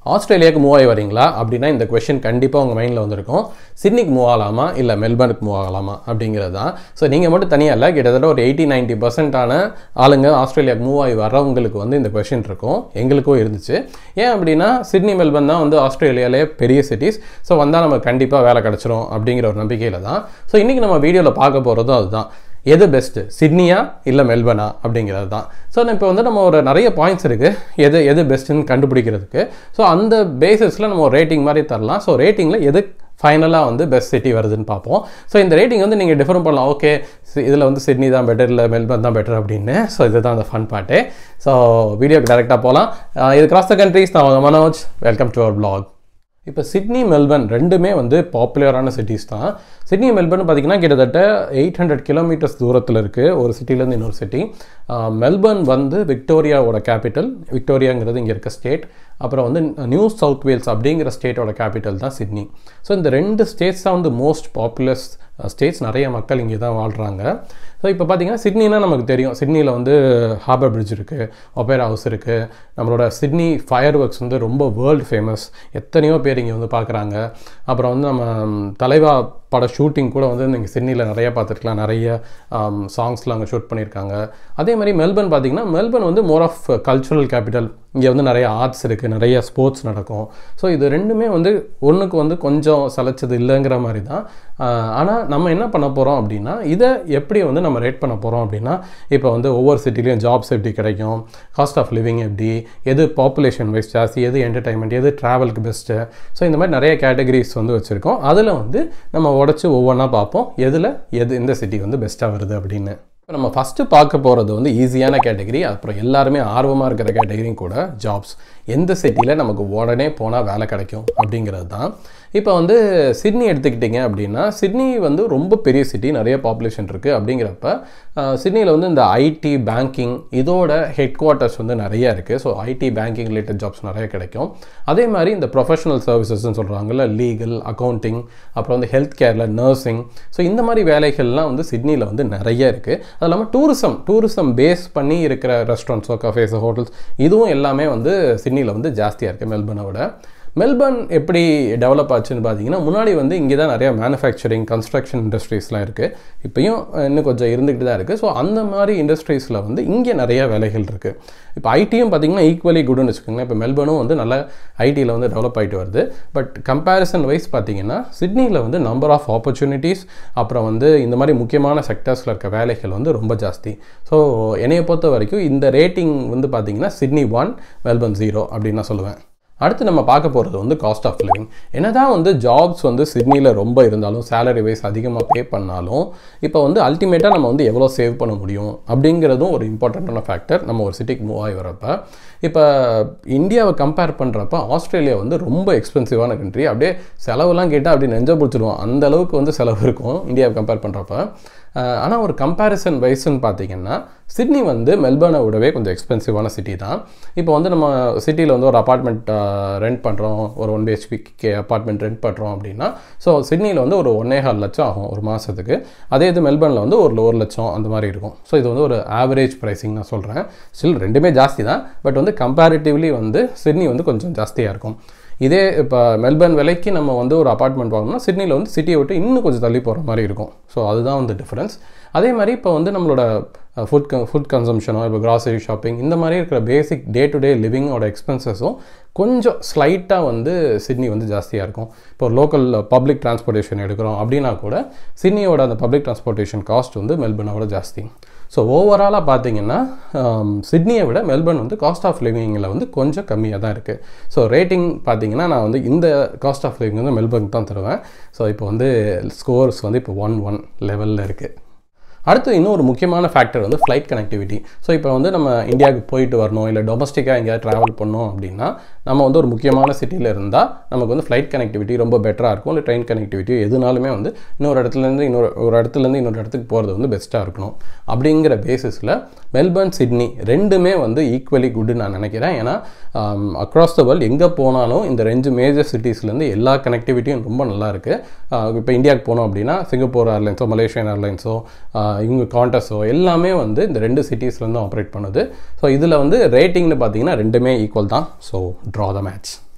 ஆஸ்திரேலியாவுக்கு மூவ் ஆகி வரீங்களா அப்படின்னா இந்த கொஷின் கண்டிப்பாக உங்கள் மைண்டில் வந்திருக்கும் சிட்னிக்கு மூவ் ஆகலாமா இல்லை மெல்பர்னுக்கு மூவ் ஆகலாமா அப்படிங்கிறது தான் ஸோ நீங்கள் மட்டும் தனியாக இல்லை கிட்டத்தட்ட ஒரு எயிட்டி நைன்ட்டி பர்சன்டான ஆளுங்க ஆஸ்திரேலியாவுக்கு மூவ் ஆகி வரவங்களுக்கு வந்து இந்த கொஷின் இருக்கும் எங்களுக்கும் இருந்துச்சு ஏன் அப்படின்னா சிட்னி மெல்பர்ன் தான் வந்து ஆஸ்திரேலியாவிலே பெரிய சிட்டிஸ் ஸோ வந்தால் நமக்கு கண்டிப்பாக வேலை கிடச்சிரும் அப்படிங்கிற ஒரு நம்பிக்கையில் தான் ஸோ இன்றைக்கி நம்ம வீடியோவில் பார்க்க போகிறதும் அதுதான் எது பெஸ்ட்டு சிட்னியா இல்லை மெல்பர்னா அப்படிங்கிறது தான் ஸோ இப்போ வந்து நம்ம ஒரு நிறைய பாயிண்ட்ஸ் இருக்குது எது எது பெஸ்ட்டுன்னு கண்டுபிடிக்கிறதுக்கு ஸோ அந்த பேசிஸில் நம்ம ஒரு ரேட்டிங் மாதிரி தரலாம் ஸோ ரேட்டிங்கில் எது ஃபைனலாக வந்து பெஸ்ட் சிட்டி வருதுன்னு பார்ப்போம் ஸோ இந்த ரேட்டிங் வந்து நீங்கள் டிஃபரெண்ட் பண்ணலாம் ஓகே இதில் வந்து சிட்னி தான் பெட்டர் இல்லை மெல்பர்ன் தான் பெட்டர் அப்படின்னு ஸோ இதுதான் அந்த ஃபன் பார்ட்டு ஸோ வீடியோக்கு டேரெக்டாக போகலாம் இது கிராஸ் த கண்ட்ரீஸ் நான் உங்கள் Manoj welcome to our blog இப்போ சிட்னி மெல்பர்ன் ரெண்டுமே வந்து பாப்புலரான சிட்டிஸ் தான் சிட்னி மெல்பர்ன் பார்த்திங்கன்னா கிட்டத்தட்ட எயிட் ஹண்ட்ரட் கிலோமீட்டர்ஸ் தூரத்தில் இருக்குது ஒரு சிட்டிலேருந்து இன்னொரு சிட்டி மெல்பர்ன் வந்து விக்டோரியாவோட கேபிட்டல் விக்டோரியாங்கிறது இங்கே இருக்க ஸ்டேட் அப்புறம் வந்து நியூ சவுத் வேல்ஸ் அப்படிங்கிற ஸ்டேட்டோட கேபிட்டல் தான் சிட்னி ஸோ இந்த ரெண்டு ஸ்டேட்ஸ் தான் வந்து மோஸ்ட் பாப்புலர் ஸ்டேட்ஸ் நிறைய மக்கள் இங்கே தான் வாழ்கிறாங்க ஸோ இப்போ பார்த்தீங்கன்னா சிட்னினா நமக்கு தெரியும் சிட்னியில் வந்து ஹார்பர் பிரிட்ஜ் இருக்குது ஒபேரா ஹவுஸ் இருக்குது நம்மளோட சிட்னி ஃபயர் ஒர்க்ஸ் வந்து ரொம்ப வேர்ல்டு ஃபேமஸ் எத்தனையோ பேர் இங்கே வந்து பார்க்குறாங்க அப்புறம் வந்து நம்ம தலைவா பட ஷூட்டிங் கூட வந்து நீங்கள் சிட்னியில் நிறைய பார்த்துருக்கலாம் நிறைய சாங்ஸ்லாம் அங்கே ஷூட் பண்ணியிருக்காங்க அதே மாதிரி மெல்பர்ன் பார்த்திங்கன்னா மெல்பர்ன் வந்து மோர் ஆஃப் கல்ச்சுரல் கேபிட்டல் இங்கே வந்து நிறைய ஆர்ட்ஸ் இருக்குது நிறைய ஸ்போர்ட்ஸ் நடக்கும் ஸோ இது ரெண்டுமே வந்து ஒன்றுக்கு வந்து கொஞ்சம் சலைச்சது இல்லைங்கிற மாதிரி தான் ஆனால் நம்ம என்ன பண்ண போகிறோம் அப்படின்னா இதை எப்படி வந்து நம்ம ரேட் பண்ண போகிறோம் அப்படின்னா இப்போ வந்து ஒவ்வொரு சிட்டிலையும் ஜாப்ஸ் எப்படி கிடைக்கும் காஸ்ட் ஆஃப் லிவிங் எப்படி எது பாப்புலேஷன் வைஸ் ஜாஸ்தி எது என்டர்டைன்மெண்ட் எது ட்ராவலுக்கு பெஸ்ட்டு ஸோ இந்த மாதிரி நிறைய கேட்டகரிஸ் வந்து வச்சுருக்கோம் அதில் வந்து நம்ம உடச்சி ஒவ்வொன்றா பார்ப்போம் எதில் எது எந்த சிட்டி வந்து பெஸ்ட்டாக வருது அப்படின்னு இப்போ நம்ம ஃபஸ்ட்டு பார்க்க போகிறது வந்து ஈஸியான கேட்டகரி அப்புறம் எல்லாருமே ஆர்வமாக இருக்கிற கேட்டகரியும் கூட ஜாப்ஸ் எந்த சிட்டியில் நமக்கு உடனே போனால் வேலை கிடைக்கும் அப்படிங்கிறது தான் இப்போ வந்து சிட்னி எடுத்துக்கிட்டிங்க அப்படின்னா சிட்னி வந்து ரொம்ப பெரிய சிட்டி நிறைய பாப்புலேஷன் இருக்குது அப்படிங்கிறப்ப சிட்னியில் வந்து இந்த ஐடி பேங்கிங் இதோட ஹெட் குவார்ட்டர்ஸ் வந்து நிறைய இருக்குது so IT banking related jobs நிறைய கிடைக்கும் அதே மாதிரி இந்த ப்ரொஃபஷனல் சர்வீசஸ்ன்னு சொல்கிறாங்கல்ல லீகல் அக்கௌண்டிங் அப்புறம் வந்து ஹெல்த் கேரில் நர்சிங் ஸோ இந்த மாதிரி வேலைகள்லாம் வந்து சிட்னியில் வந்து நிறைய இருக்குது அது இல்லாமல் டூரிசம் டூரிசம் பேஸ் பண்ணி இருக்கிற ரெஸ்டாரண்ட்ஸோ கஃபேஸோ ஹோட்டல்ஸ் இதுவும் எல்லாமே வந்து சிட்னியில் வந்து ஜாஸ்தியாக இருக்குது மெல்பர்னை விட மெல்பர்ன் எப்படி டெவலப் ஆச்சுன்னு பார்த்தீங்கன்னா முன்னாடி வந்து இங்கே தான் நிறையா மேனுஃபேக்சரிங் கன்ஸ்ட்ரக்ஷன் இண்டஸ்ட்ரீஸ்லாம் இருக்குது இப்போயும் இன்னும் கொஞ்சம் இருந்துக்கிட்டு தான் இருக்குது ஸோ அந்த மாதிரி இண்டஸ்ட்ரீஸில் வந்து இங்கே நிறைய வேலைகள் இருக்குது இப்போ ஐடியும் பார்த்தீங்கன்னா ஈக்குவலி குட்னு வச்சுக்கோங்களேன் இப்போ மெல்பர்னும் வந்து நல்ல ஐடியில் வந்து டெவலப் ஆகிட்டு வருது பட் கம்பேரிசன் வைஸ் பார்த்தீங்கன்னா சிட்னியில் வந்து நம்பர் ஆஃப் ஆப்பர்ச்சுனிட்டிஸ் அப்புறம் வந்து இந்த மாதிரி முக்கியமான செக்டர்ஸில் இருக்க வேலைகள் வந்து ரொம்ப ஜாஸ்தி ஸோ என்னையை பொறுத்த வரைக்கும் இந்த ரேட்டிங் வந்து பார்த்தீங்கன்னா சிட்னி ஒன் மெல்பர்ன் ஜீரோ அப்படின்னு நான் சொல்லுவேன் அடுத்து நம்ம பார்க்க போகிறது வந்து காஸ்ட் ஆஃப் லிவிங் என்னதான் வந்து ஜாப்ஸ் வந்து சிட்னியில் ரொம்ப இருந்தாலும் சேலரி வைஸ் அதிகமாக பே பண்ணாலும் இப்போ வந்து அல்டிமேட்டாக நம்ம வந்து எவ்வளோ சேவ் பண்ண முடியும் அப்படிங்கிறதும் ஒரு இம்பார்ட்டண்ட்டான ஃபேக்டர் நம்ம ஒரு சிட்டிக்கு மூவ் ஆகி வரப்போ இப்போ இந்தியாவை கம்பேர் பண்ணுறப்ப ஆஸ்திரேலியா வந்து ரொம்ப எக்ஸ்பென்சிவான கண்ட்ரி அப்படியே செலவுலாம் கேட்டால் அப்படி நெஞ்ச பிடிச்சிடுவோம் அந்த அளவுக்கு வந்து செலவு இருக்கும் இந்தியாவை கம்பேர் பண்ணுறப்ப ஆனால் ஒரு கம்பேரிசன் வைஸ்ன்னு பார்த்தீங்கன்னா சிட்னி வந்து மெல்பர்னை விடவே கொஞ்சம் எக்ஸ்பென்சிவான சிட்டி தான் இப்போ வந்து நம்ம சிட்டியில் வந்து ஒரு அப்பார்ட்மெண்ட் ரெண்ட் பண்ணுறோம் ஒரு ஒன் பிஹெச்பிக்கு அப்பார்ட்மெண்ட் ரெண்ட் பண்ணுறோம் அப்படின்னா ஸோ சிட்னியில் வந்து ஒரு ஒன்னே கால் லட்சம் ஆகும் ஒரு மாதத்துக்கு அதே இது மெல்பர்னில் வந்து ஒரு ஒரு லட்சம் அந்த மாதிரி இருக்கும் ஸோ இது வந்து ஒரு ஆவரேஜ் ப்ரைஸிங் நான் சொல்கிறேன் ஸ்டில் ரெண்டுமே ஜாஸ்தி தான் பட் வந்து கம்பேரிட்டிவ்லி வந்து சிட்னி வந்து கொஞ்சம் ஜாஸ்தியாக இருக்கும் இதே இப்போ மெல்பர்ன் விலைக்கு நம்ம வந்து ஒரு அப்பார்ட்மெண்ட் வாங்கணும்னா சிட்னியில் வந்து சிட்டியை விட்டு இன்னும் கொஞ்சம் தள்ளி போகிற மாதிரி இருக்கும் ஸோ அதுதான் வந்து டிஃப்ரென்ஸ் அதே மாதிரி இப்போ வந்து நம்மளோட ஃபுட் ஃபுட் கன்சம்ஷனோ இப்போ கிராசரி ஷாப்பிங் இந்த மாதிரி இருக்கிற பேசிக் டே டு டே லிவிங்கோட எக்ஸ்பென்சஸும் கொஞ்சம் ஸ்லைட்டாக வந்து சிட்னி வந்து ஜாஸ்தியாக இருக்கும் இப்போ லோக்கல் பப்ளிக் டிரான்ஸ்போர்ட்டேஷன் எடுக்கிறோம் அப்படின்னா கூட சிட்னியோட அந்த பப்ளிக் டிரான்ஸ்போர்ட்டேஷன் காஸ்ட் வந்து மெல்பர்னோட ஜாஸ்தி ஸோ ஓவராலாக பார்த்தீங்கன்னா சிட்னியை விட மெல்பர்ன் வந்து காஸ்ட் ஆஃப் லிவிங்கில் வந்து கொஞ்சம் கம்மியாக தான் இருக்குது ஸோ ரேட்டிங் பார்த்தீங்கன்னா நான் வந்து இந்த காஸ்ட் ஆஃப் லிவிங் வந்து மெல்பர்ன் தான் தருவேன் ஸோ இப்போ வந்து ஸ்கோர்ஸ் வந்து இப்போ ஒன் ஒன் லெவலில் இருக்குது அடுத்து இன்னொரு முக்கியமான ஃபேக்டர் வந்து ஃப்ளைட் கனெக்டிவிட்டி ஸோ இப்போ வந்து நம்ம இந்தியாவுக்கு போயிட்டு வரணும் இல்லை டொமஸ்டிக்காக எங்கேயாவது ட்ராவல் பண்ணோம் அப்படின்னா நம்ம வந்து ஒரு முக்கியமான சிட்டியில் இருந்தால் நமக்கு வந்து ஃப்ளைட் கனெக்டிவிட்டி ரொம்ப பெட்டராக இருக்கும் இல்லை ட்ரெயின் கனெக்டிவிட்டி எதுனாலுமே வந்து இன்னொரு இடத்துலேருந்து இன்னொரு ஒரு இடத்துலேருந்து இன்னொரு இடத்துக்கு போகிறது வந்து பெஸ்ட்டாக இருக்கணும் அப்படிங்கிற பேசிஸில் மெல்பர்ன் சிட்னி ரெண்டுமே வந்து ஈக்குவலி குட்டு நான் நினைக்கிறேன் ஏன்னா அக்ராஸ் த வேர்ல்டு எங்கே போனாலும் இந்த ரெண்டு மேஜர் சிட்டிஸ்லேருந்து எல்லா கனெக்டிவிட்டியும் ரொம்ப நல்லா இருக்குது இப்போ இந்தியாவுக்கு போனோம் அப்படின்னா சிங்கப்பூர் ஏர்லைன்ஸோ மலேசியன் ஏர்லைன்ஸோ இவங்க காண்டஸோ எல்லாமே வந்து இந்த ரெண்டு சிட்டிஸ்லேருந்து ஆப்ரேட் பண்ணுது ஸோ இதில் வந்து ரேட்டிங்னு பார்த்தீங்கன்னா ரெண்டுமே ஈக்குவல் தான் ஸோ ட்ரா த மேட்ச்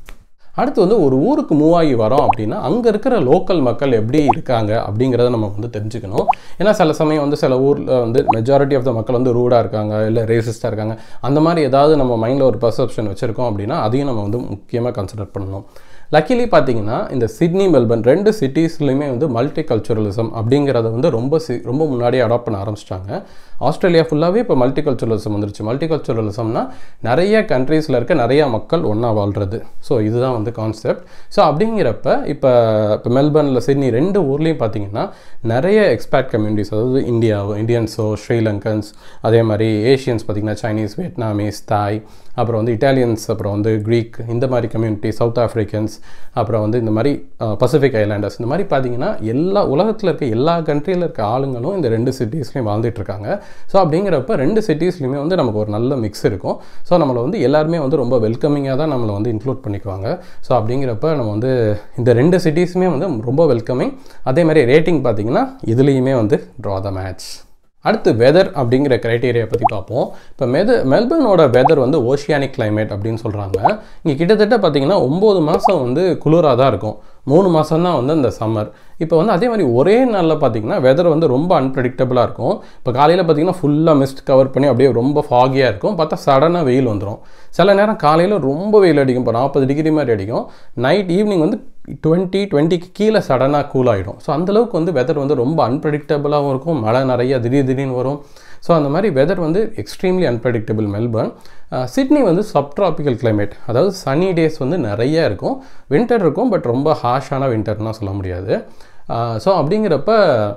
அடுத்து வந்து ஒரு ஊருக்கு மூவ் ஆகி வரோம் அப்படின்னா அங்கே இருக்கிற லோக்கல் மக்கள் எப்படி இருக்காங்க அப்படிங்கிறத நம்ம வந்து தெரிஞ்சுக்கணும் ஏன்னா சில சமயம் வந்து சில ஊரில் வந்து மெஜாரிட்டி ஆஃப் த மக்கள் வந்து ரூடாக இருக்காங்க இல்லை ரேசிஸ்டாக இருக்காங்க அந்த மாதிரி ஏதாவது நம்ம மைண்டில் ஒரு பர்செப்ஷன் வச்சுருக்கோம் அப்படின்னா அதையும் நம்ம வந்து முக்கியமாக கன்சிடர் பண்ணணும் லக்கிலி பார்த்தீங்கன்னா இந்த சிட்னி மெல்பர்ன் ரெண்டு சிட்டிஸ்லையுமே வந்து மல்டி கல்ச்சுரலிசம் அப்படிங்கிறத வந்து ரொம்ப சி ரொம்ப முன்னாடியே அடாப்ட் பண்ண ஆரம்பிச்சிட்டாங்க ஆஸ்திரேலியா ஃபுல்லாகவே இப்போ மல்டி கல்ச்சுரலிசம் வந்துருச்சு மல்டி கல்ச்சுரலிசம்னா நிறைய கண்ட்ரீஸில் இருக்க நிறைய மக்கள் ஒன்றா வாழ்கிறது ஸோ இதுதான் வந்து கான்செப்ட் ஸோ அப்படிங்கிறப்ப இப்போ இப்போ மெல்பர்னில் சிட்னி ரெண்டு ஊர்லேயும் பார்த்தீங்கன்னா நிறைய எக்ஸ்பேட் கம்யூனிட்டிஸ் அதாவது இந்தியா இந்தியன்ஸோ ஸ்ரீலங்கன்ஸ் அதே மாதிரி ஏஷியன்ஸ் பார்த்திங்கன்னா சைனீஸ் வியட்நாமீஸ் தாய் அப்புறம் வந்து இட்டாலியன்ஸ் அப்புறம் வந்து க்ரீக் இந்த மாதிரி கம்யூனிட்டி சவுத் ஆஃப்ரிக்கன்ஸ் அப்புறம் வந்து இந்த மாதிரி பசிபிக் ஐலாண்டர்ஸ் இந்த மாதிரி பார்த்தீங்கன்னா எல்லா உலகத்தில் இருக்க எல்லா கண்ட்ரியில் இருக்க ஆளுங்களும் இந்த ரெண்டு சிட்டிஸ்லையும் வாழ்ந்துட்டு இருக்காங்க ஸோ அப்படிங்கிறப்ப ரெண்டு சிட்டிஸ்லையுமே வந்து நமக்கு ஒரு நல்ல மிக்ஸ் இருக்கும் ஸோ நம்மளை வந்து எல்லாருமே வந்து ரொம்ப வெல்கமிங்காக தான் நம்மளை வந்து இன்க்ளூட் பண்ணிக்குவாங்க ஸோ அப்படிங்கிறப்ப நம்ம வந்து இந்த ரெண்டு சிட்டிஸுமே வந்து ரொம்ப வெல்கமிங் அதே மாதிரி ரேட்டிங் பார்த்தீங்கன்னா இதுலேயுமே வந்து ட்ரா த மேட்ச் அடுத்து வெதர் அப்படிங்கிற க்ரைட்டீரியா பற்றி பார்ப்போம் இப்போ மெத மெல்பர்னோட வெதர் வந்து ஓஷியானிக் கிளைமேட் அப்படின்னு சொல்கிறாங்க இங்கே கிட்டத்தட்ட பார்த்தீங்கன்னா ஒம்பது மாதம் வந்து குளிராக தான் இருக்கும் மூணு மாதம் தான் வந்து அந்த சம்மர் இப்போ வந்து அதே மாதிரி ஒரே நாளில் பார்த்தீங்கன்னா வெதர் வந்து ரொம்ப அன்பிரடிக்டபுளாக இருக்கும் இப்போ காலையில் பார்த்தீங்கன்னா ஃபுல்லாக மிஸ்ட் கவர் பண்ணி அப்படியே ரொம்ப ஃபாகியாக இருக்கும் பார்த்தா சடனாக வெயில் வந்துடும் சில நேரம் காலையில் ரொம்ப வெயில் அடிக்கும் இப்போ நாற்பது டிகிரி மாதிரி அடிக்கும் நைட் ஈவினிங் வந்து டுவெண்ட்டி டுவெண்ட்டிக்கு கீழே சடனாக கூல் ஆகிடும் ஸோ அந்தளவுக்கு வந்து வெதர் வந்து ரொம்ப அன்பிரடிக்டபுளாகவும் இருக்கும் மழை நிறைய திடீர் திடீர்னு வரும் ஸோ அந்த மாதிரி வெதர் வந்து எக்ஸ்ட்ரீம்லி அன்பிரடிக்டபிள் மெல்பர்ன் சிட்னி வந்து சப்ட்ராபிக்கல் கிளைமேட் அதாவது சனி டேஸ் வந்து நிறைய இருக்கும் வின்டர் இருக்கும் பட் ரொம்ப ஹாஷான வின்டர்னால் சொல்ல முடியாது ஸோ அப்படிங்கிறப்ப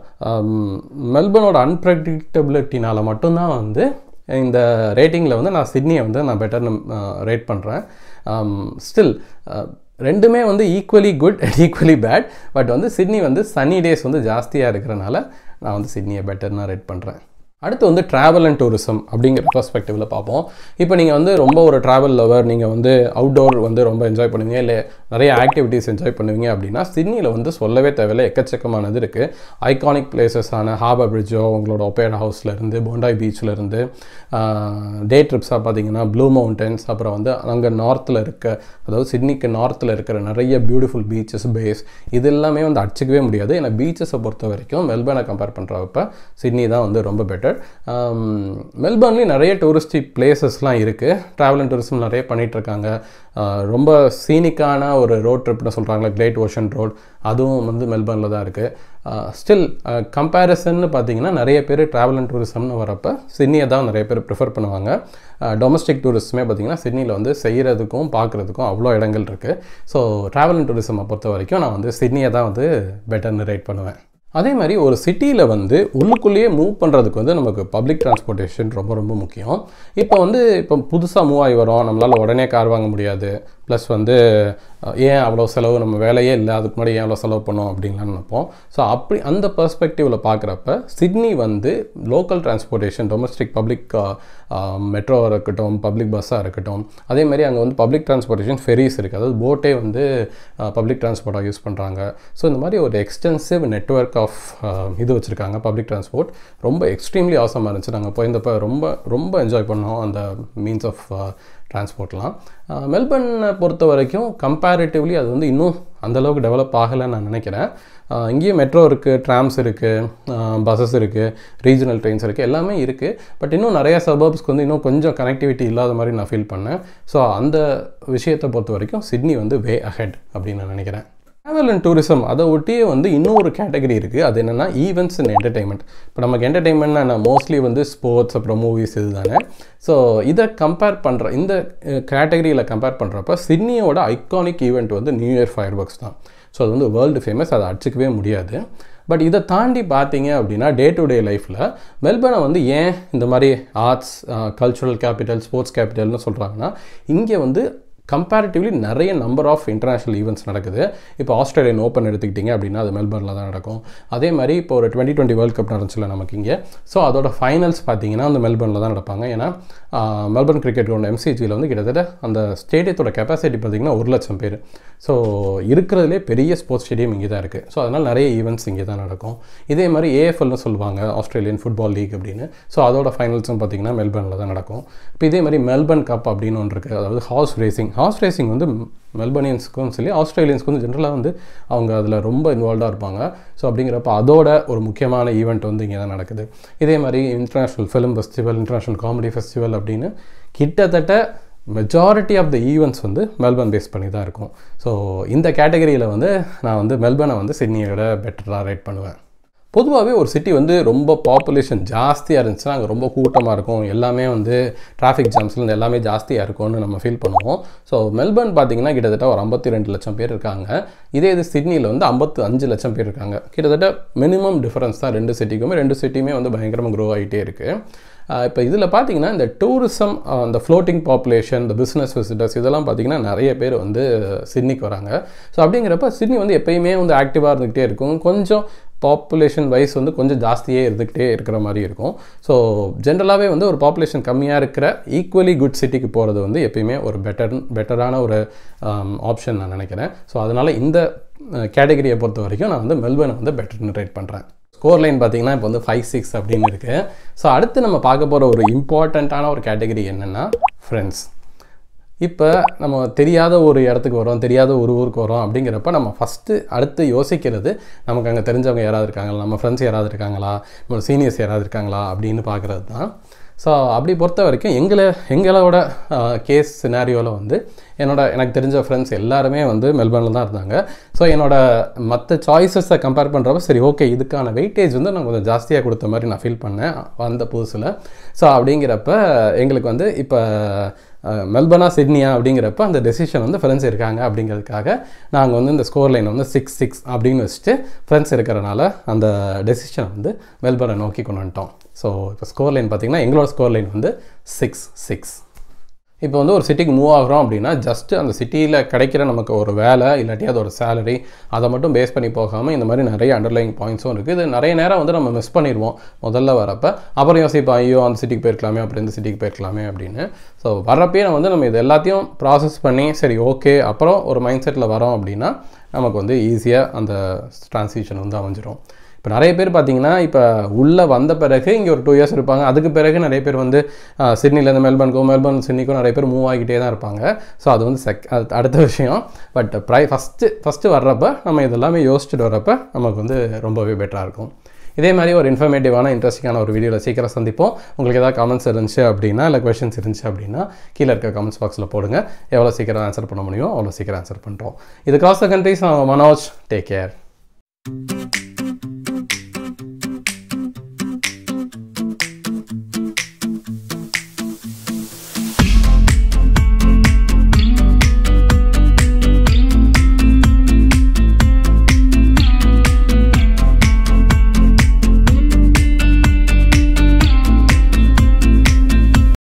மெல்பர்னோட அன்பிரடிக்டபிலிட்டினால் மட்டும்தான் வந்து இந்த ரேட்டிங்கில் வந்து நான் சிட்னியை வந்து நான் பெட்டர்னு ரேட் பண்ணுறேன் ஸ்டில் ரெண்டுமே வந்து equally good and equally bad but வந்து சிட்னி வந்து சனி டேஸ் வந்து ஜாஸ்தியாக இருக்கிறனால நான் வந்து சிட்னியை பெட்டர்னா ரேட் பண்ணுறேன் அடுத்து வந்து ட்ராவல் அண்ட் டூரிசம் அப்படிங்கிற பர்ஸ்பெக்டிவில் பார்ப்போம் இப்போ நீங்கள் வந்து ரொம்ப ஒரு ட்ராவல் லவர் நீங்கள் வந்து அவுட்டோர் வந்து ரொம்ப என்ஜாய் பண்ணுவீங்க இல்லை நிறைய ஆக்டிவிட்டீஸ் என்ஜாய் பண்ணுவீங்க அப்படின்னா சிட்னியில் வந்து சொல்லவே தேவையில்லை எக்கச்சக்கமானது இருக்குது ஐகானிக் பிளேசஸான ஹார்பர் பிரிட்ஜோ உங்களோட ஒப்பேட் ஹவுஸ்லேருந்து போண்டாய் பீச்லேருந்து டே ட்ரிப்ஸாக பார்த்தீங்கன்னா ப்ளூ மவுண்டன்ஸ் அப்புறம் வந்து அங்கே நார்த்தில் இருக்க அதாவது சிட்னிக்கு நார்த்தில் இருக்கிற நிறைய பியூட்டிஃபுல் பீச்சஸ் பேஸ் இது எல்லாமே வந்து அடிச்சிக்கவே முடியாது ஏன்னா பீச்சஸை பொறுத்த வரைக்கும் மெல்பர்னை கம்பேர் பண்ணுறப்ப சிட்னி தான் வந்து ரொம்ப பெட்டர் மெல்பர்ன்லேயும் நிறைய டூரிஸ்டிக் பிளேசஸ்லாம் இருக்குது ட்ராவல் அண்ட் டூரிசம் நிறைய பண்ணிகிட்ருக்காங்க ரொம்ப சீனிக்கான ஒரு ரோட் ட்ரிப்னு சொல்கிறாங்களே கிரேட் ஓஷன் ரோட் அதுவும் வந்து மெல்பர்னில் தான் இருக்குது ஸ்டில் கம்பேரிசன்னு பார்த்தீங்கன்னா நிறைய பேர் ட்ராவல் அண்ட் டூரிசம்னு வரப்போ சிட்னியை தான் நிறைய பேர் ப்ரிஃபர் பண்ணுவாங்க டொமஸ்டிக் டூரிஸ்ட்டுமே பார்த்திங்கன்னா சிட்னியில் வந்து செய்கிறதுக்கும் பார்க்குறதுக்கும் அவ்வளோ இடங்கள் இருக்குது ஸோ ட்ராவல் அண்ட் டூரிசமை பொறுத்த வரைக்கும் நான் வந்து சிட்னியை தான் வந்து பெட்டர்னு ரேட் பண்ணுவேன் அதே மாதிரி ஒரு சிட்டியில் வந்து உள்ளுக்குள்ளேயே மூவ் பண்ணுறதுக்கு வந்து நமக்கு பப்ளிக் டிரான்ஸ்போர்ட்டேஷன் ரொம்ப ரொம்ப முக்கியம் இப்போ வந்து இப்போ புதுசாக மூவ் ஆகி வரோம் நம்மளால் உடனே கார் வாங்க முடியாது ப்ளஸ் வந்து ஏன் அவ்வளோ செலவு நம்ம வேலையே இல்லை அதுக்கு முன்னாடி ஏன் அவ்வளோ செலவு பண்ணோம் அப்படின்லாம் நினைப்போம் ஸோ அப்படி அந்த பர்ஸ்பெக்டிவில் பார்க்குறப்ப சிட்னி வந்து லோக்கல் டிரான்ஸ்போர்ட்டேஷன் டொமஸ்டிக் பப்ளிக் மெட்ரோவாக இருக்கட்டும் பப்ளிக் பஸ்ஸாக இருக்கட்டும் அதே மாதிரி அங்கே வந்து பப்ளிக் டிரான்ஸ்போர்ட்டேஷன் ஃபெரிஸ் இருக்குது அதாவது போட்டே வந்து பப்ளிக் டிரான்ஸ்போர்ட்டாக யூஸ் பண்ணுறாங்க ஸோ இந்த மாதிரி ஒரு எக்ஸ்டென்சிவ் நெட்ஒர்க் ஆஃப் இது வச்சுருக்காங்க பப்ளிக் டிரான்ஸ்போர்ட் ரொம்ப எக்ஸ்ட்ரீம்லி அவசரமாக இருந்துச்சு நாங்கள் போயிருந்தப்போ ரொம்ப ரொம்ப என்ஜாய் பண்ணோம் அந்த மீன்ஸ் ஆஃப் டிரான்ஸ்போர்ட்லாம் மெல்பர்னை பொறுத்த வரைக்கும் கம்பேரிட்டிவ்லி அது வந்து இன்னும் அந்தளவுக்கு டெவலப் ஆகலைன்னு நான் நினைக்கிறேன் இங்கேயும் மெட்ரோ இருக்குது ட்ராம்ஸ் இருக்குது பஸ்ஸஸ் இருக்குது ரீஜனல் ட்ரெயின்ஸ் இருக்குது எல்லாமே இருக்குது பட் இன்னும் நிறைய சபர்ப்ஸ்க்கு வந்து இன்னும் கொஞ்சம் கனெக்டிவிட்டி இல்லாத மாதிரி நான் ஃபீல் பண்ணேன் ஸோ அந்த விஷயத்தை பொறுத்த வரைக்கும் சிட்னி வந்து வே அஹெட் அப்படின்னு நான் நினைக்கிறேன் ட்ராவல் அண்ட் டூரிசம் அதை ஒட்டியே வந்து இன்னொரு கேட்டகரி இருக்குது அது என்னென்னா ஈவெண்ட்ஸ் அண்ட் என்டர்டைன்மெண்ட் இப்போ நமக்கு என்டர்டைன்மெண்ட்னா நான் மோஸ்ட்லி வந்து ஸ்போர்ட்ஸ் அப்புறம் மூவிஸ் இது தானே ஸோ இதை கம்பேர் பண்ணுற இந்த கேட்டகரியில் கம்பேர் பண்ணுறப்ப சிட்னியோட ஐகானிக் ஈவெண்ட் வந்து நியூ இயர் ஃபயர் ஒர்க்ஸ் தான் ஸோ அது வந்து வேர்ல்டு ஃபேமஸ் அதை அடிச்சிக்கவே முடியாது பட் இதை தாண்டி பார்த்தீங்க அப்படின்னா டே டு டே லைஃப்பில் மெல்பர்னை வந்து ஏன் இந்த மாதிரி ஆர்ட்ஸ் கல்ச்சுரல் கேபிட்டல் ஸ்போர்ட்ஸ் கேபிட்டல்னு சொல்கிறாங்கன்னா இங்கே வந்து கம்பேரிட்டிவ்லி நிறைய நம்பர் ஆஃப் இன்டர்நேஷ்னல் ஈவெண்ட்ஸ் நடக்குது இப்போ ஆஸ்திரேலியன் ஓப்பன் எடுத்துக்கிட்டிங்க அப்படின்னா அது மெல்பர்னில் தான் நடக்கும் அதே மாதிரி இப்போ ஒரு டுவெண்ட்டி டுவெண்ட்டி வேர்ல்ட் கப் நடந்துச்சுல நமக்கு இங்கே ஸோ அதோட ஃபைனல்ஸ் பார்த்தீங்கன்னா அந்த மெல்பர்னில் தான் நடப்பாங்க ஏன்னா மெல்பர்ன் கிரிக்கெட் கிரவுண்ட் எம்சிஜியில் வந்து கிட்டத்தட்ட அந்த ஸ்டேடியத்தோட கெப்பாசிட்டி பார்த்திங்கன்னா ஒரு லட்சம் பேர் ஸோ இருக்கிறதுலே பெரிய ஸ்போர்ட்ஸ் ஸ்டேடியம் இங்கே தான் இருக்குது ஸோ அதனால் நிறைய ஈவெண்ட்ஸ் இங்கே தான் நடக்கும் இதே மாதிரி ஏஎஃப்எல்னு சொல்லுவாங்க ஆஸ்திரேலியன் ஃபுட்பால் லீக் அப்படின்னு ஸோ அதோட ஃபைனல்ஸும் பார்த்திங்கன்னா மெல்பர்னில் தான் நடக்கும் இப்போ இதே மாதிரி மெல்பர்ன் கப் அப்படின்னு ஒன்று இருக்குது அதாவது ஹார்ஸ் ரேசிங் ஹார்ஸ் ரேசிங் வந்து மெல்பனியன்ஸ்க்கும் சரி ஆஸ்திரேலியன்ஸ்க்கு வந்து ஜென்ரலாக வந்து அவங்க அதில் ரொம்ப இன்வால்வ்டாக இருப்பாங்க ஸோ அப்படிங்கிறப்ப அதோட ஒரு முக்கியமான ஈவெண்ட் வந்து இங்கே தான் நடக்குது இதே மாதிரி international film festival international comedy festival அப்படின்னு கிட்டத்தட்ட மெஜாரிட்டி ஆஃப் த ஈவெண்ட்ஸ் வந்து மெல்பர்ன் பேஸ் பண்ணி தான் இருக்கும் ஸோ இந்த கேட்டகரியில் வந்து நான் வந்து மெல்பர்னை வந்து சிட்னியோட பெட்டராக ரேட் பண்ணுவேன் பொதுவாகவே ஒரு சிட்டி வந்து ரொம்ப பாப்புலேஷன் ஜாஸ்தியாக இருந்துச்சுன்னா அங்கே ரொம்ப கூட்டமாக இருக்கும் எல்லாமே வந்து டிராஃபிக் ஜாம்ஸ்லேருந்து எல்லாமே ஜாஸ்தியாக இருக்கும்னு நம்ம ஃபீல் பண்ணுவோம் ஸோ மெல்பர்ன் பார்த்தீங்கன்னா கிட்டத்தட்ட ஒரு ஐம்பத்தி ரெண்டு லட்சம் பேர் இருக்காங்க இதே இது சிட்னியில் வந்து ஐம்பத்து அஞ்சு லட்சம் பேர் இருக்காங்க கிட்டத்தட்ட மினிமம் டிஃபரன்ஸ் தான் ரெண்டு சிட்டிக்குமே ரெண்டு சிட்டியுமே வந்து பயங்கரமாக க்ரோ ஆகிட்டே இருக்குது இப்போ இதில் பார்த்தீங்கன்னா இந்த டூரிசம் அந்த ஃப்ளோட்டிங் பாப்புலேஷன் இந்த பிஸ்னஸ் விசிட்டர்ஸ் இதெல்லாம் பார்த்தீங்கன்னா நிறைய பேர் வந்து சிட்னிக்கு வராங்க ஸோ அப்படிங்கிறப்ப சிட்னி வந்து எப்பயுமே வந்து ஆக்டிவாக இருந்துக்கிட்டே இருக்கும் கொஞ்சம் பாப்புலேஷன் வைஸ் வந்து கொஞ்சம் ஜாஸ்தியே இருந்துக்கிட்டே இருக்கிற மாதிரி இருக்கும் ஸோ ஜென்ரலாகவே வந்து ஒரு பாப்புலேஷன் கம்மியாக இருக்கிற ஈக்குவலி குட் சிட்டிக்கு போகிறது வந்து எப்பயுமே ஒரு பெட்டர் பெட்டரான ஒரு ஆப்ஷன் நான் நினைக்கிறேன் ஸோ அதனால் இந்த கேட்டகரியை பொறுத்த வரைக்கும் நான் வந்து மெல்பர்னை வந்து பெட்டர்னு ரேட் பண்ணுறேன் ஸ்கோர் லைன் பார்த்தீங்கன்னா இப்போ வந்து ஃபைவ் சிக்ஸ் அப்படின்னு இருக்குது ஸோ அடுத்து நம்ம பார்க்க போகிற ஒரு இம்பார்ட்டண்ட்டான ஒரு கேட்டகரி என்னென்னா ஃப்ரெண்ட்ஸ் இப்போ நம்ம தெரியாத ஒரு இடத்துக்கு வரோம் தெரியாத ஒரு ஊருக்கு வரோம் அப்படிங்கிறப்ப நம்ம ஃபஸ்ட்டு அடுத்து யோசிக்கிறது நமக்கு அங்கே தெரிஞ்சவங்க யாராவது இருக்காங்களா நம்ம ஃப்ரெண்ட்ஸ் யாராவது இருக்காங்களா நம்ம சீனியர்ஸ் யாராவது இருக்காங்களா அப்படின்னு பார்க்குறது தான் ஸோ அப்படி பொறுத்த வரைக்கும் எங்களை எங்களோட கேஸ் சினாரியோவில் வந்து என்னோட எனக்கு தெரிஞ்ச ஃப்ரெண்ட்ஸ் எல்லாருமே வந்து மெல்பர்னில் தான் இருந்தாங்க ஸோ என்னோட மற்ற சாய்ஸஸை கம்பேர் பண்ணுறப்ப சரி ஓகே இதுக்கான வெயிட்டேஜ் வந்து நான் கொஞ்சம் ஜாஸ்தியாக கொடுத்த மாதிரி நான் ஃபீல் பண்ணேன் வந்த புதுசில் ஸோ அப்படிங்கிறப்ப எங்களுக்கு வந்து இப்போ மெல்பர்னா சிட்னியா அப்படிங்கிறப்ப அந்த டெசிஷன் வந்து ஃப்ரெண்ட்ஸ் இருக்காங்க அப்படிங்கிறதுக்காக நாங்கள் வந்து இந்த ஸ்கோர் லைன் வந்து சிக்ஸ் சிக்ஸ் அப்படின்னு வச்சுட்டு ஃப்ரெண்ட்ஸ் இருக்கிறனால அந்த டெசிஷனை வந்து மெல்பர்னை நோக்கி கொண்டு வந்துட்டோம் ஸோ இப்போ ஸ்கோர் லைன் பார்த்திங்கன்னா எங்களோட ஸ்கோர் லைன் வந்து சிக்ஸ் சிக்ஸ் இப்போ வந்து ஒரு சிட்டிக்கு மூவ் ஆகிறோம் அப்படின்னா ஜஸ்ட்டு அந்த சிட்டியில் கிடைக்கிற நமக்கு ஒரு வேலை இல்லாட்டி அதோட சேலரி அதை மட்டும் பேஸ் பண்ணி போகாமல் இந்த மாதிரி நிறைய அண்டர்லைங் பாயிண்ட்ஸும் இருக்குது இது நிறைய நேரம் வந்து நம்ம மிஸ் பண்ணிடுவோம் முதல்ல வரப்போ அப்புறம் யோசிப்போம் ஐயோ அந்த சிட்டிக்கு போயிருக்கலாமே அப்படி இந்த சிட்டிக்கு போயிருக்கலாமே அப்படின்னு ஸோ வரப்பே வந்து நம்ம இது எல்லாத்தையும் ப்ராசஸ் பண்ணி சரி ஓகே அப்புறம் ஒரு மைண்ட் செட்டில் வரோம் அப்படின்னா நமக்கு வந்து ஈஸியாக அந்த ட்ரான்சிஷன் வந்து அமைஞ்சிரும் இப்போ நிறைய பேர் பார்த்தீங்கன்னா இப்போ உள்ளே வந்த பிறகு இங்கே ஒரு டூ இயர்ஸ் இருப்பாங்க அதுக்கு பிறகு நிறைய பேர் வந்து சிட்னிலேருந்து மெல்பர்னுக்கும் மெல்பர்ன் சிட்னிக்கும் நிறைய பேர் மூவ் ஆகிக்கிட்டே தான் இருப்பாங்க ஸோ அது வந்து செக் அது அடுத்த விஷயம் பட் ப்ரை ஃபஸ்ட்டு ஃபஸ்ட்டு வர்றப்ப நம்ம இதெல்லாமே யோசிச்சுட்டு வர்றப்ப நமக்கு வந்து ரொம்பவே பெட்டராக இருக்கும் இதே மாதிரி ஒரு இன்ஃபர்மேட்டிவான இன்ட்ரெஸ்டிங்கான ஒரு வீடியோவில் சீக்கிரம் சந்திப்போம் உங்களுக்கு ஏதாவது கமெண்ட்ஸ் இருந்துச்சு அப்படின்னா இல்லை கொஷின்ஸ் இருந்துச்சு அப்படின்னா கீழே இருக்க கமெண்ட்ஸ் பாக்ஸில் போடுங்க எவ்வளோ சீக்கிரம் ஆன்சர் பண்ண முடியும் அவ்வளோ சீக்கிரம் ஆன்சர் பண்ணுறோம் இது cross the countries Manoj take care